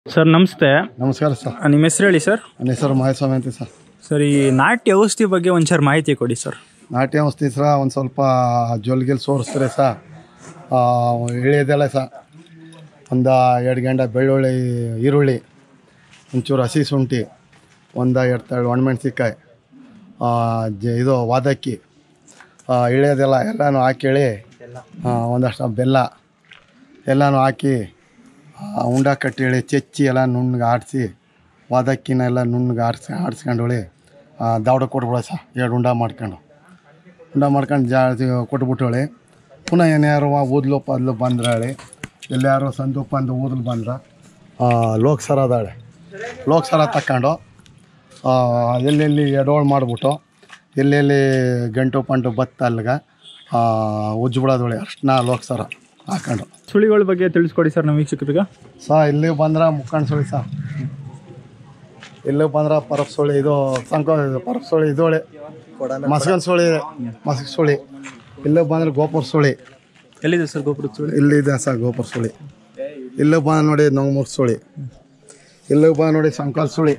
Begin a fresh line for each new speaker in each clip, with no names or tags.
sir ನಮಸ್ತೆ
ನಮಸ್ಕಾರ sir
ಆ, ನಿಮ್ಮ ಹೆಸರು ಹೇಳಿ ಸರ್
ನನ್ನ ಹೆಸರು ಮಹೇಸ್ವಾಮಿ ಅಂತ ಸರ್
ಸರ್ ಈ ನಾಟ್ಯ ಔಷಧಿ ಬಗ್ಗೆ ಒಂಚೂರು ಮಾಹಿತಿ ಕೊಡಿ ಸರ್
ನಾಟ್ಯ ಔಷಧಿ ಸರ ಒಂದು ಸ್ವಲ್ಪ ಜೊಲ್ಗಿಲ್ ಸೋರಿಸ್ತಾರೆ ಸ ಇಳಿಯೋದೆಲ್ಲ ಸ ಒಂದು ಎರಡು ಗಂಟೆ ಬೆಳ್ಳುಳ್ಳಿ ಈರುಳ್ಳಿ ಒಂಚೂರು ಹಸಿ ಶುಂಠಿ ಒಂದು ಎರಡು ತಳ್ಳು ಒಣಮೆಣ್ಸಿಕಾಯಿ ಜ ಇದು ವಾದಕ್ಕಿ ಆ, ಇಳಿಯೋದೆಲ್ಲ ಎಲ್ಲನೂ ಹಾಕೇಳಿ ಒಂದಷ್ಟು ಬೆಲ್ಲ ಎಲ್ಲನೂ ಹಾಕಿ ಆ, ಉಂಡ ಕಟ್ಟಿಳಿ ಚೆಚ್ಚಿ ಎಲ್ಲ ನುಣ್ಣಗೆ ಆಡಿಸಿ ವಾದಕ್ಕಿನ ಎಲ್ಲ ನುಣ್ಣಗೆ ಆಡಿಸಿ ಆಡಿಸ್ಕೊಂಡು ಹೊಳಿ ದಾವಡ ಕೊಟ್ಬಿಡ ಸ ಎರಡು ಉಂಡ ಮಾಡ್ಕೊಂಡು ಉಂಡ ಮಾಡ್ಕೊಂಡು ಜಾ ಕೊಟ್ಬಿಟ್ಟು ಹೇಳಿ ಪುನಃ ಏನ್ಯಾರು ಊದ್ಲು ಪದ್ಲು ಬಂದ್ರೆ ಹೇಳಿ ಎಲ್ಲಾರು ಸಂದು ಪಂದು ಊದ್ಲು ಬಂದ್ರೆ ಲೋಕಸರ ಅದಾಳೆ ಲೋಕಸರ ತಕ್ಕೊಂಡು ಆ, ಎಲ್ಲೆಲ್ಲಿ ಎಡೋಳು ಮಾಡಿಬಿಟ್ಟು ಎಲ್ಲೆಲ್ಲಿ ಗಂಟು ಪಂಟು ಬತ್ತ ಅಲ್ಗೆ ಉಜ್ಜಿಬಿಡೋದು ಹೊಳಿ ಅರ್ಶಿನ ಲೋಕಸರ ಹಾಕೊಂಡು
ಸುಳಿಗಳ ಬಗ್ಗೆ ತಿಳಿಸ್ಕೊಡಿ ಸರ್ ನಮ್ಮ ವೀಕ್ಷಕರಿಗೆ
ಸಾ ಇಲ್ಲಿ ಬಂದ್ರೆ ಮುಕ್ಕಣ್ ಸುಳಿ ಸಾ ಇಲ್ಲಿ ಬಂದ್ರೆ ಪರಪ್ ಸುಳಿ ಇದು ಸಂಕೋ ಪರಪ್ ಸುಳಿ ಇದೊಳೆ ಮಸ್ಗನ್ ಸುಳಿ ಮಸ್ಕ್ ಸುಳಿ ಇಲ್ಲಿ ಬಂದ್ರೆ ಗೋಪುರ ಸುಳಿ
ಎಲ್ಲಿದೆ ಸರ್ ಗೋಪುರದ ಸುಳಿ
ಇಲ್ಲಿದೆ ಸರ್ ಗೋಪುರ ಸುಳಿ ಇಲ್ಲಿ ಬಂದು ನೋಡಿ ನೊಂಗ್ಮೂರ್ ಸುಳಿ ಇಲ್ಲಿ ಬಂದು ನೋಡಿ ಸಂಕಾಲ್ ಸುಳಿ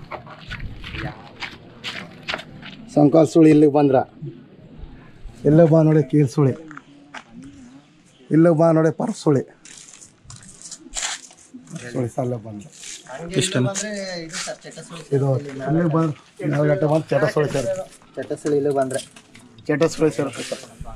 ಸಂಕಾಲ್ ಸುಳಿ ಇಲ್ಲಿಗೆ ಬಂದ್ರ ಇಲ್ಲಿ ಬಾ ನೋಡಿ ಕೀಲ್ ಸುಳಿ ಇಲ್ಲಿ ಬಾ ನೋಡಿ ಪರಪ್ ಸುಳಿ ಸುಳಿ ಸಲ್ಲ ಬಂದ
ಇಷ್ಟು
ಇದು ಇಲ್ಲಿ ಬಂದು ನಾಲ್ಕು ಗಂಟೆ ಬಂದು ಚಟ ಸುಳಿ ಸರ್
ಚಟಸಳಿ ಇಲ್ಲಿ ಬಂದ್ರೆ
ಚಟ ಸುಳಿ ಸೇರುತ್ತೆ ಸರ್